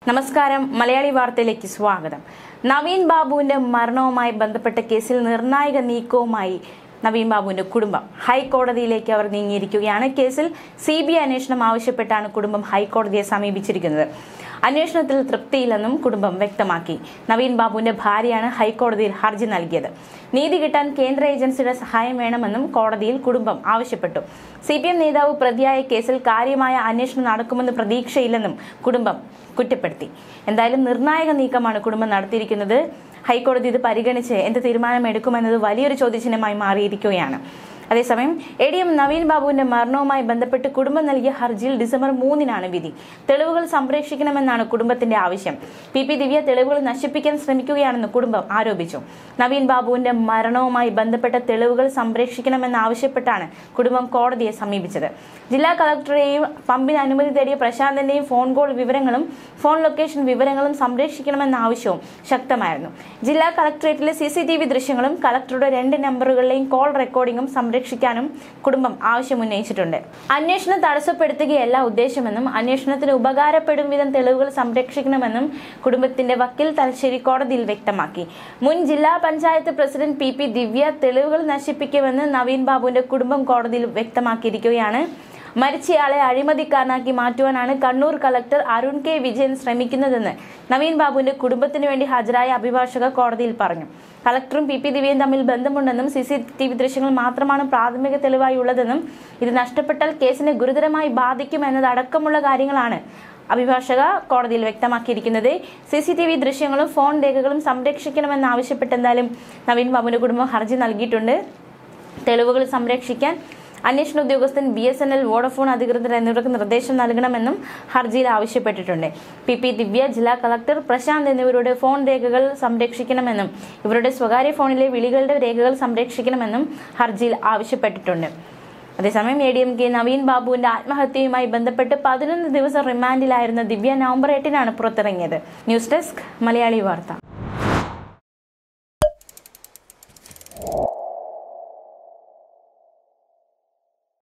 നമസ്കാരം മലയാളി വാർത്തയിലേക്ക് സ്വാഗതം നവീൻ ബാബുവിന്റെ മരണവുമായി ബന്ധപ്പെട്ട കേസിൽ നിർണായക നീക്കവുമായി നവീൻ ബാബുവിന്റെ കുടുംബം ഹൈക്കോടതിയിലേക്ക് അവർ നീങ്ങിയിരിക്കുകയാണ് കേസിൽ സി ബി ഐ അന്വേഷണം ആവശ്യപ്പെട്ടാണ് കുടുംബം ഹൈക്കോടതിയെ സമീപിച്ചിരിക്കുന്നത് അന്വേഷണത്തിൽ തൃപ്തിയില്ലെന്നും കുടുംബം വ്യക്തമാക്കി നവീൻ ബാബുവിന്റെ ഭാര്യയാണ് ഹൈക്കോടതിയിൽ ഹർജി നൽകിയത് നീതി കിട്ടാൻ കേന്ദ്ര ഏജൻസിയുടെ സഹായം വേണമെന്നും കോടതിയിൽ കുടുംബം ആവശ്യപ്പെട്ടു സി പി എം നേതാവ് പ്രതിയായ കേസിൽ കാര്യമായ അന്വേഷണം നടക്കുമെന്ന് പ്രതീക്ഷയില്ലെന്നും കുടുംബം കുറ്റപ്പെടുത്തി എന്തായാലും നിർണായക നീക്കമാണ് കുടുംബം നടത്തിയിരിക്കുന്നത് ഹൈക്കോടതി ഇത് പരിഗണിച്ച് എന്ത് തീരുമാനമെടുക്കുമെന്നത് വലിയൊരു ചോദ്യചിഹ്നമായി മാറിയിരിക്കുകയാണ് അതേസമയം എ ഡി എം നവീൻ ബാബുവിന്റെ മരണവുമായി ബന്ധപ്പെട്ട് കുടുംബം നൽകിയ ഹർജിയിൽ ഡിസംബർ മൂന്നിനാണ് വിധി തെളിവുകൾ സംരക്ഷിക്കണമെന്നാണ് കുടുംബത്തിന്റെ ആവശ്യം പി പി ദിവ്യ തെളിവുകൾ നശിപ്പിക്കാൻ ശ്രമിക്കുകയാണെന്ന് കുടുംബം ആരോപിച്ചു നവീൻ ബാബുവിന്റെ മരണവുമായി ബന്ധപ്പെട്ട തെളിവുകൾ സംരക്ഷിക്കണമെന്നാവശ്യപ്പെട്ടാണ് കുടുംബം കോടതിയെ സമീപിച്ചത് ജില്ലാ കളക്ടറെയും പമ്പിന് അനുമതി തേടിയ പ്രശാന്തന്റെയും ഫോൺ കോൾ വിവരങ്ങളും ഫോൺ ലൊക്കേഷൻ വിവരങ്ങളും സംരക്ഷിക്കണമെന്ന ആവശ്യവും ശക്തമായിരുന്നു ജില്ലാ കളക്ടറേറ്റിലെ സി സി ടി വി ദൃശ്യങ്ങളും കളക്ടറുടെ രണ്ട് നമ്പറുകളിലെയും കോൾ റെക്കോർഡിംഗും സംരക്ഷിക്കാനും കുടുംബം ആവശ്യമുന്നയിച്ചിട്ടുണ്ട് അന്വേഷണം തടസ്സപ്പെടുത്തുകയല്ല ഉദ്ദേശമെന്നും അന്വേഷണത്തിന് ഉപകാരപ്പെടും വിധം തെളിവുകൾ സംരക്ഷിക്കണമെന്നും കുടുംബത്തിന്റെ വക്കീൽ തലശ്ശേരി കോടതിയിൽ വ്യക്തമാക്കി മുൻ ജില്ലാ panchayat president P P Divya തെളിവുകൾ നശിപ്പിക്കുമെന്ന് നവീൻ ബാബുവിന്റെ കുടുംബം കോടതിയിൽ വ്യക്തമാക്കിയിരിക്കുകയാണ് മരിച്ചയാളെ അഴിമതിക്കാരനാക്കി മാറ്റുവാനാണ് കണ്ണൂർ കളക്ടർ അരുൺ കെ വിജയൻ ശ്രമിക്കുന്നതെന്ന് നവീൻ ബാബുവിന്റെ കുടുംബത്തിന് വേണ്ടി ഹാജരായ അഭിഭാഷക കോടതിയിൽ പറഞ്ഞു കളക്ടറും പി പി ദിവ്യയും തമ്മിൽ ബന്ധമുണ്ടെന്നും സി സി ടി വി ദൃശ്യങ്ങൾ മാത്രമാണ് പ്രാഥമിക തെളിവായി ഉള്ളതെന്നും ഇത് നഷ്ടപ്പെട്ടാൽ കേസിനെ ഗുരുതരമായി ബാധിക്കുമെന്നതടക്കമുള്ള കാര്യങ്ങളാണ് അഭിഭാഷക കോടതിയിൽ വ്യക്തമാക്കിയിരിക്കുന്നത് സി സി ടി വി ദൃശ്യങ്ങളും ഫോൺ രേഖകളും സംരക്ഷിക്കണമെന്നാവശ്യപ്പെട്ട് എന്തായാലും നവീൻ ബാബുവിന്റെ കുടുംബം ഹർജി നൽകിയിട്ടുണ്ട് തെളിവുകൾ സംരക്ഷിക്കാൻ അന്വേഷണ ഉദ്യോഗസ്ഥൻ B S N L Vodafone അധികൃതർ എന്നിവർക്ക് നിർദ്ദേശം നൽകണമെന്നും ഹർജിയിൽ ആവശ്യപ്പെട്ടിട്ടുണ്ട് പി പി ദിവ്യ ജില്ലാ കളക്ടർ പ്രശാന്ത് എന്നിവരുടെ ഫോൺ രേഖകൾ സംരക്ഷിക്കണമെന്നും ഇവരുടെ സ്വകാര്യ ഫോണിലെ വിളികളുടെ രേഖകൾ സംരക്ഷിക്കണമെന്നും ഹർജിയിൽ ആവശ്യപ്പെട്ടിട്ടുണ്ട് അതേസമയം A D M K Naveen ബാബുവിന്റെ ആത്മഹത്യയുമായി ബന്ധപ്പെട്ട് പതിനൊന്ന് ദിവസം റിമാൻഡിലായിരുന്ന ദിവ്യ നവംബർ എട്ടിനാണ് പുറത്തിറങ്ങിയത് ന്യൂസ് ഡെസ്ക് മലയാളി വാർത്ത